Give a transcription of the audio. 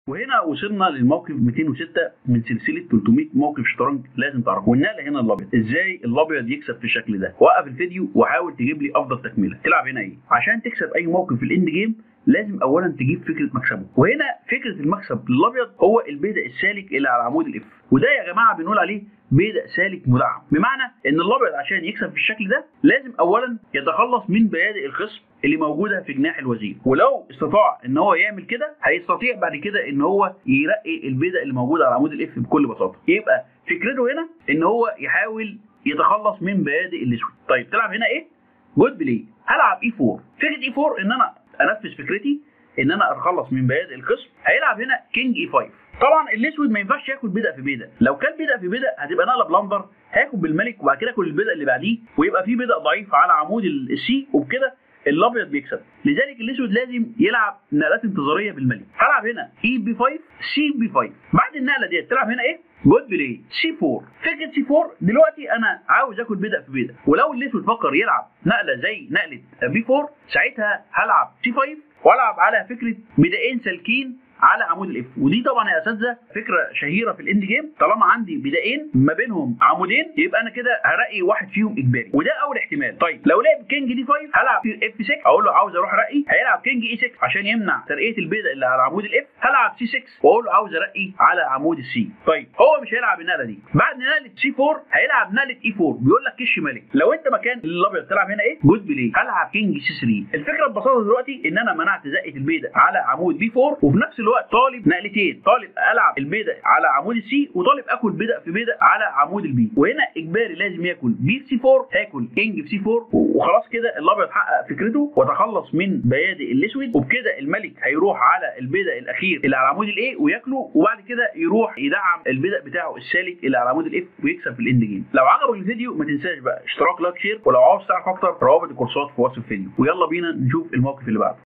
وهنا وصلنا للموقف 206 من سلسله 300 موقف شطرنج لازم تعرفه والنقله هنا الابيض ازاي الابيض يكسب في الشكل ده وقف الفيديو وحاول تجيب لي افضل تكمله تلعب هنا ايه عشان تكسب اي موقف في الاند جيم لازم اولا تجيب فكره مكسبه وهنا فكره المكسب للابيض هو البيدق السالك اللي على عمود الاف وده يا جماعه بنقول عليه بيدق سالك مدعم بمعنى ان الابيض عشان يكسب في الشكل ده لازم اولا يتخلص من بيادق الخصم اللي موجوده في جناح الوزير ولو استطاع ان هو يعمل كده هيستطيع بعد كده ان هو يرقي البيدق اللي موجوده على عمود الاف بكل بساطه يبقى فكرته هنا ان هو يحاول يتخلص من بيادق الاسود طيب تلعب هنا ايه جود بلاي هلعب اي 4 فكره اي 4 ان انا انفذ فكرتي ان انا اتخلص من بيادق الخصم هيلعب هنا كينج اي 5 طبعا الاسود ما ينفعش ياكل بدأ في بدأ لو كان بدأ في بدأ هتبقى نقله بلندر هياكل بالملك وبعد كده ياكل البدأ اللي بعديه ويبقى في بدأ ضعيف على عمود السي وبكده الابيض بيكسب لذلك الاسود لازم يلعب نقلات انتظاريه بالملك هلعب هنا اي بي 5 سي بي 5 بعد النقله ديت تلعب هنا ايه جود بلاي سي 4 فكره سي 4 دلوقتي انا عاوز اكل بدأ في بدأ ولو الاسود فكر يلعب نقله زي نقله بي 4 ساعتها هلعب سي 5 والعب على فكره بدائين سالكين على عمود الاف ودي طبعا يا اساتذه فكره شهيره في الاند جيم طالما عندي بدائين ما بينهم عمودين يبقى انا كده هرقي واحد فيهم اجباري وده اول احتمال طيب لو لعب كينج دي 5 هلعب اف 6 اقول له عاوز اروح ارقي هيلعب كينج اي 6 عشان يمنع ترقيه البيضه اللي على عمود الاف هلعب سي 6 واقول له عاوز ارقي على عمود السي طيب هو مش هيلعب النقله دي بعد نقله سي 4 هيلعب نقله اي 4 بيقول لك كش ملك لو انت مكان الابيض تلعب هنا ايه جود بلاي هلعب كينج سي 3 الفكره ببساطه دلوقتي ان انا منعت زقه البيضه على عمود بي 4 وفي نفس الوقت طالب نقله نقلتين طالب العب البيضه على عمود السي وطالب اكل بيضه في بيضه على عمود البي وهنا اجباري لازم ياكل بي في سي 4 هاكل كينج في سي 4 وخلاص كده الابيض حقق فكرته وتخلص من بيادق الاسود وبكده الملك هيروح على البيضه الاخير اللي على عمود الاي وياكله وبعد كده يروح يدعم البيضه بتاعه السالك اللي على عمود الاف ويكسب في الاند جيم لو عجبك الفيديو ما تنساش بقى اشتراك لايك شير ولو عاوز تعرف اكتر روابط الكورسات في وصف الفيديو ويلا بينا نشوف الموقف اللي بعده